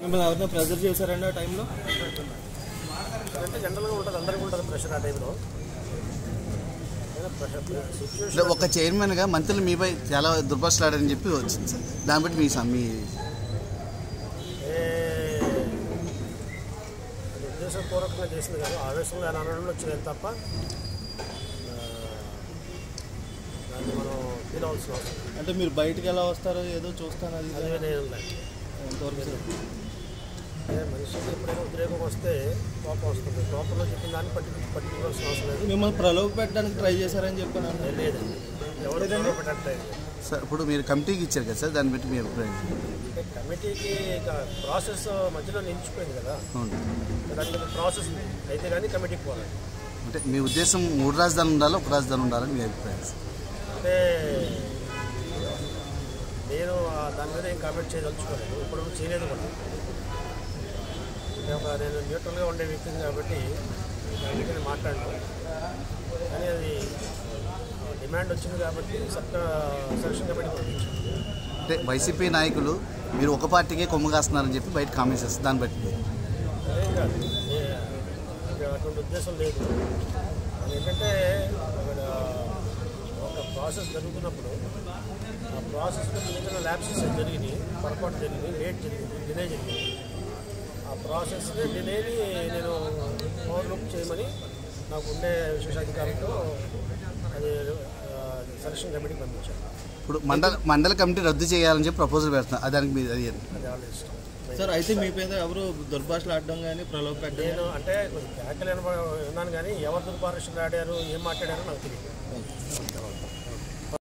మిమ్మల్ని ఎవరైనా ప్రెజర్ చేశారండి ఆ టైంలో అంటే జనరల్గా ఉంటుంది అందరికీ ఉంటుంది ప్రెషర్ ఆ టైంలో ప్రెషర్ అంటే సిచ్యువేషన్ ఒక చైర్మన్గా మంత్రులు మీపై చాలా దుర్భాషలాడని చెప్పి వచ్చింది సార్ దాన్ని బట్టి మీ స- మీ ఉద్దేశపూర్వకంగా చేసింది కాదు ఆవేశంలో ఆయన అనడంలో వచ్చింది తప్ప ఆ, దాన్ని మనం ఫీల్ అవ్వాల్సిన అవసరం లేదు. అంటే మీరు బయటికి ఎలా వస్తారో ఏదో చూస్తాను అది ఇది అదే అని. నేను లేదు. ఎంతవరకు సార్? అదే మనిషికి ఎప్పుడైనా ఉద్రేకం వస్తే కోపం వస్తుంది కోపంలో చెప్పిన దాన్ని పట్టి పట్టించుకోవాల్సిన అవసరం లేదు మిమ్మల్ని ప్రలోభ పెట్టడానికి ట్రై చేశారని చెప్పాను అదే లేదండి ఎవరు పెట్టట్టే సార్ ఇప్పుడు మీరు కమిటీకి ఇచ్చారు కదా సార్ దాన్ని బట్టి మీ అభిప్రాయం అంటే కమిటీకి ఇక ప్రాసెస్ మధ్యలో నిలిచిపోయింది కదా అవును దాని మీద ప్రాసెస్ ఉంది. అయితే కానీ కమిటీకి పోవాలి అంటే మీ ఉద్దేశం మూడు రాజధానులు ఉండాలి ఒక రాజధాని ఉండాలని మీ అభిప్రాయం సార్ అంటే నేను ఆ దాని మీద ఏం కామెంట్ చేయదలుచుకోలేదు ఇప్పుడు చేయలేదు కూడా నేను ఒక నేను న్యూట్రల్గా ఉండే వ్యక్తిని కాబట్టి దాని మీద నేను మాట్లాడను కానీ అది డిమాండ్ వచ్చింది కాబట్టి సబ్ సెలక్షన్ కమిటీ పంపించాను అంటే వైసీపీ నాయకులు మీరు ఒక పార్టీకే కొమ్ము కాస్తున్నారని చెప్పి బయట కామెంట్స్ చేస్తారు దాన్ని బట్టి అదేం కాదు ఏ- నాకు అటువంటి ఉద్దేశం లేదు అది ఏంటంటే ఒక ఒక ప్రాసెస్ జరుగుతున్నప్పుడు ఆ ప్రాసెస్లో మిగతా ల్యాబ్సెస్ జరిగినాయి పొరపాటు జరిగింది లేట్ జరిగింది డిలే జరిగింది ఆ ప్రాసెస్ డిలేని నేను ఓవర్లుక్ చేయమని నాకు ఉండే విశేషాధికారంతో అది సెలక్షన్ కమిటీకి పంపించాను ఇప్పుడు మండల మండల కమిటీ రద్దు చేయాలని చెప్పి ప్రపోజల్ పెడుతున్నారు అది దానికి మీరు అది అది వాళ్ళ ఇష్టం సార్ అయితే మీ మీద ఎవరు దుర్భాషలు ఆడడం కానీ ప్రలోభ పెట్టడం నేను అంటే కొంచెం వ్యాఖ్యలు వినబ- విన్నాను కానీ ఎవరు దుర్భాషలు ఆడారు ఏం మాట్లాడారో నాకు తెలియదు కానీ